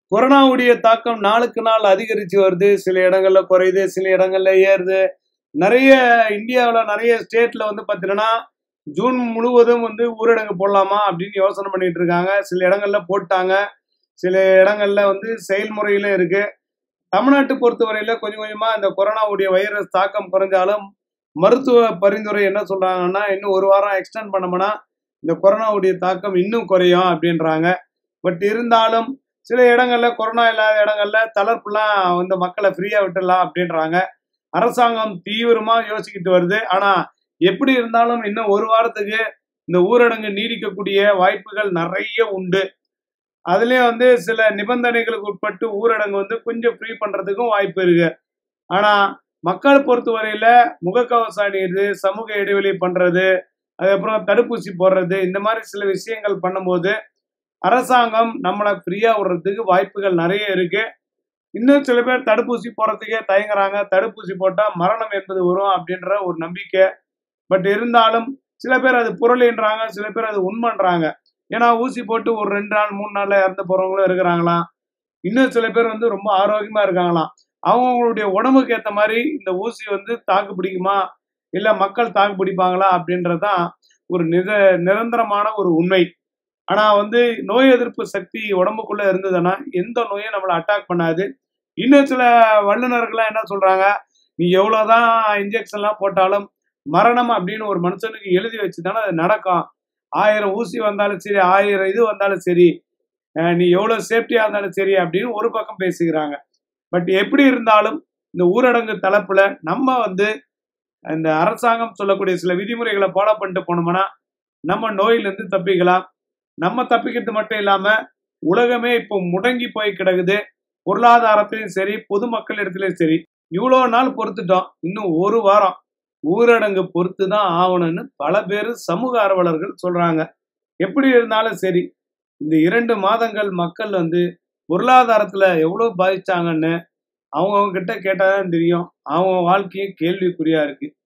கொரோனாவுடைய தாக்கம் நாளுக்கு நாள் அதிகரிச்சு வருது சில இடங்கள்ல குறையுது சில இடங்கள்ல ஏறுது நிறைய இந்தியாவில் நிறைய ஸ்டேட்ல வந்து பார்த்தீங்கன்னா ஜூன் முழுவதும் வந்து ஊரடங்கு போடலாமா அப்படின்னு யோசனை பண்ணிட்டு இருக்காங்க சில இடங்கள்ல போட்டாங்க சில இடங்கள்ல வந்து செயல்முறையில இருக்கு தமிழ்நாட்டு பொறுத்தவரையில கொஞ்சம் கொஞ்சமா இந்த கொரோனாவுடைய வைரஸ் தாக்கம் குறைஞ்சாலும் மருத்துவ பரிந்துரை என்ன சொல்றாங்கன்னா இன்னும் ஒரு வாரம் எக்ஸ்டெண்ட் பண்ணோம்னா இந்த கொரோனாவுடைய தாக்கம் இன்னும் குறையும் அப்படின்றாங்க பட் இருந்தாலும் சில இடங்கள்ல கொரோனா இல்லாத இடங்கள்ல தளர்ப்புலாம் வந்து மக்களை ஃப்ரீயா விட்டுடலாம் அப்படின்றாங்க அரசாங்கம் தீவிரமா யோசிக்கிட்டு வருது ஆனா எப்படி இருந்தாலும் இன்னும் ஒரு வாரத்துக்கு இந்த ஊரடங்கு நீடிக்கக்கூடிய வாய்ப்புகள் நிறைய உண்டு அதுலயும் வந்து சில நிபந்தனைகளுக்கு உட்பட்டு ஊரடங்கு வந்து கொஞ்சம் ஃப்ரீ பண்றதுக்கும் வாய்ப்பு இருக்கு ஆனா மக்கள் பொறுத்தவரையில முகக்கவசம் அணியிறது சமூக இடைவெளி பண்றது அதுக்கப்புறம் தடுப்பூசி போடுறது இந்த மாதிரி சில விஷயங்கள் பண்ணும்போது அரசாங்கம் நம்மளை ஃப்ரீயா விடுறதுக்கு வாய்ப்புகள் நிறைய இருக்கு இன்னும் சில பேர் தடுப்பூசி போடுறதுக்கே தயங்குறாங்க தடுப்பூசி போட்டா மரணம் என்பது வரும் அப்படின்ற ஒரு நம்பிக்கை பட் இருந்தாலும் சில பேர் அது புரளின்றாங்க சில பேர் அது உண்மைன்றாங்க ஏன்னா ஊசி போட்டு ஒரு ரெண்டு நாள் மூணு நாள்ல இறந்து போறவங்களும் இருக்கிறாங்களாம் இன்னும் சில பேர் வந்து ரொம்ப ஆரோக்கியமா இருக்காங்களாம் அவங்களுடைய உடம்புக்கு ஏத்த மாதிரி இந்த ஊசி வந்து தாக்கு பிடிக்குமா இல்ல மக்கள் தாக்கு பிடிப்பாங்களா அப்படின்றதுதான் ஒரு நித நிரந்தரமான ஒரு உண்மை ஆனா வந்து நோய் எதிர்ப்பு சக்தி உடம்புக்குள்ள இருந்ததுன்னா எந்த நோயும் நம்மளை அட்டாக் பண்ணாது இன்னும் சில வல்லுநர்கள்லாம் என்ன சொல்றாங்க நீ எவ்வளவுதான் இன்ஜெக்ஷன்லாம் போட்டாலும் மரணம் அப்படின்னு ஒரு மனுஷனுக்கு எழுதி வச்சுதானே அது நடக்கும் ஆயிரம் ஊசி வந்தாலும் சரி ஆயிரம் இது வந்தாலும் சரி அஹ் நீ எவ்வளவு சேஃப்டியா இருந்தாலும் சரி அப்படின்னு ஒரு பக்கம் பேசுகிறாங்க பட் எப்படி இருந்தாலும் இந்த ஊரடங்கு தலைப்புல நம்ம வந்து இந்த அரசாங்கம் சொல்லக்கூடிய சில விதிமுறைகளை ஃபாலோ பண்ணிட்டு போனோம்னா நம்ம நோயிலிருந்து தப்பிக்கலாம் நம்ம தப்பிக்கிறது மட்டும் இல்லாம உலகமே இப்போ முடங்கி போய் கிடக்குது பொருளாதாரத்திலையும் சரி பொதுமக்கள் இடத்துலயும் சரி இவ்வளோ நாள் பொறுத்துட்டோம் இன்னும் ஒரு வாரம் ஊரடங்கு பொறுத்து தான் ஆகணும்னு பல பேர் சமூக ஆர்வலர்கள் சொல்றாங்க எப்படி இருந்தாலும் சரி இந்த இரண்டு மாதங்கள் மக்கள் வந்து பொருளாதாரத்துல எவ்வளவு பாதிச்சாங்கன்னு அவங்கவுங்க கிட்ட கேட்டாதான் தெரியும் அவங்க வாழ்க்கையும் கேள்விக்குறியா இருக்கு